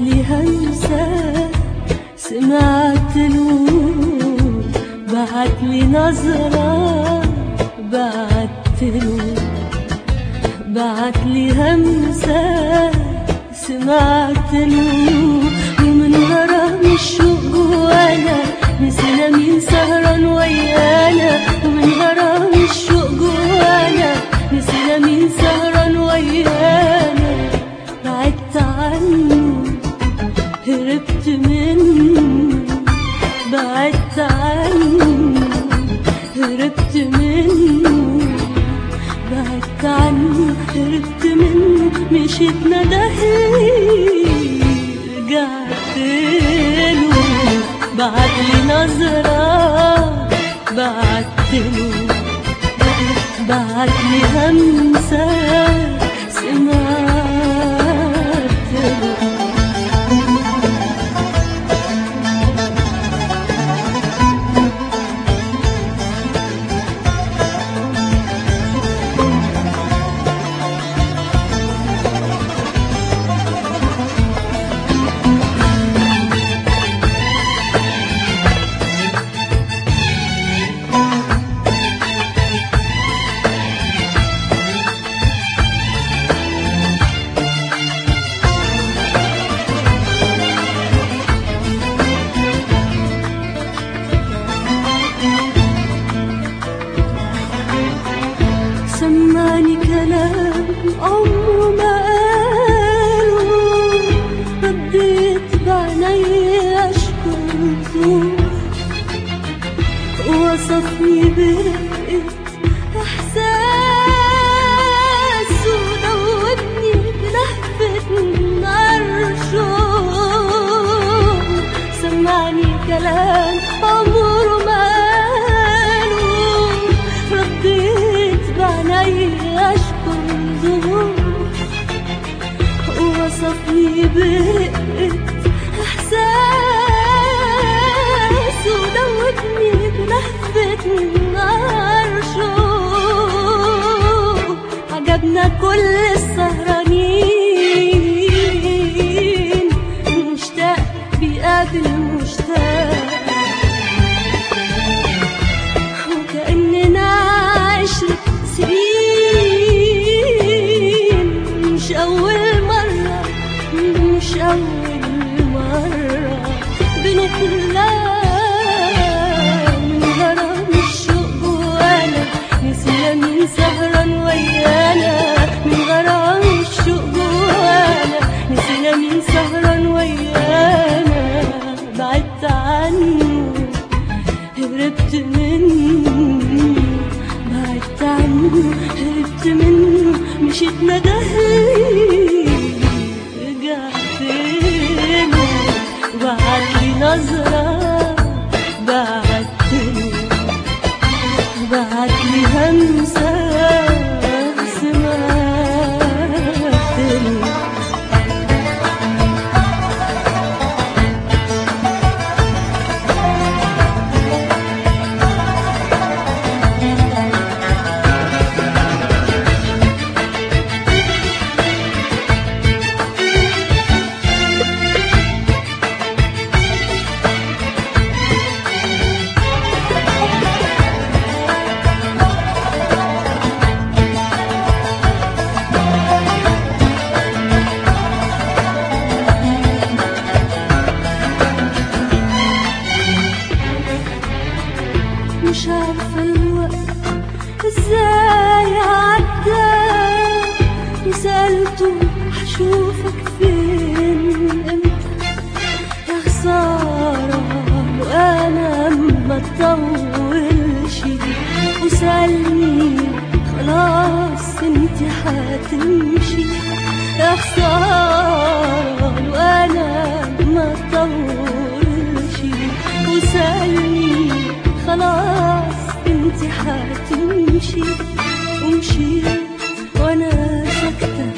لي همسة سمعت له بعت لي نظرة بعت له بعت لي همسة سمعت له ومن غرام الشوق جوانا نسينا مين سهران ويانا ومن غرام الشوق جوانا نسينا مين سهران ويانا بعدت عنه هربت منه بعدت عنه هربت منه بعدت عنه هربت منه مشيت ندهي رجعت له بعت لي نظرة بعت له بعت لي همسة سمعت له سمعني كلام عمره ما قاله رديت بعيني اشكرته وصفني برقة احساس ودوبني بلهفة عرشه سمعني كلام عمره ما قاله رديت بعيني اشكر ظهور وصفني برقة احساس ودوبني بلهفة عرشه عجبنا كل السهرانين مشتاق بيقابل مشتاق وكأننا عشرة سنين مش أول مرة مش أول مرة بنتلاقى من غرام الشوق جوانا نسينا مين سهران ويانا من غرام الشوق جوانا نسينا مين سهران ويانا بعدت عنه هربت منه بعدت عنه هربت منه مشيت ندهي رجعت له بعت لي نظرة بعت له بعت لي همسة سمعت له مش عارفة الوقت ازاي عدى وسألته هشوفك فين امتى يا خسارة لو انا ما اطولش وسألني خلاص انت هتمشي يا خسارة لو انا ما اطولش وسألني خلاص انت هتمشي ومشيت وانا ساكتة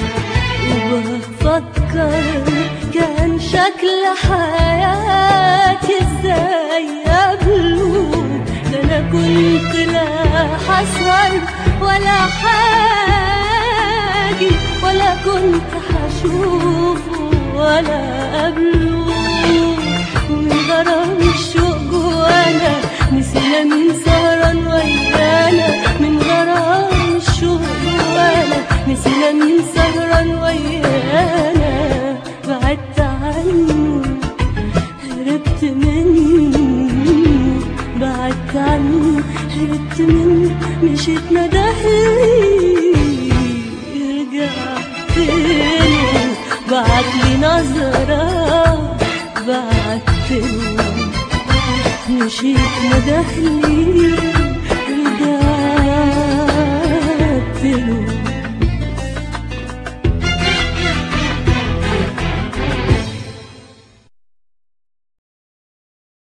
وبفكر كان شكل حياتي ازاي قبله ده انا كنت لا حسر ولا حاجي ولا كنت هشوفه ولا قبله ومن غرام الشوق جوانا نسينا مين سهران ويانا من غرام الشوق جوانا نسينا مين سهران ويانا بعدت عنه هربت منه بعدت عنه هربت منه مشيت ندهلي رجعت له بعت لي نظرة بعت له مشيت ندهلي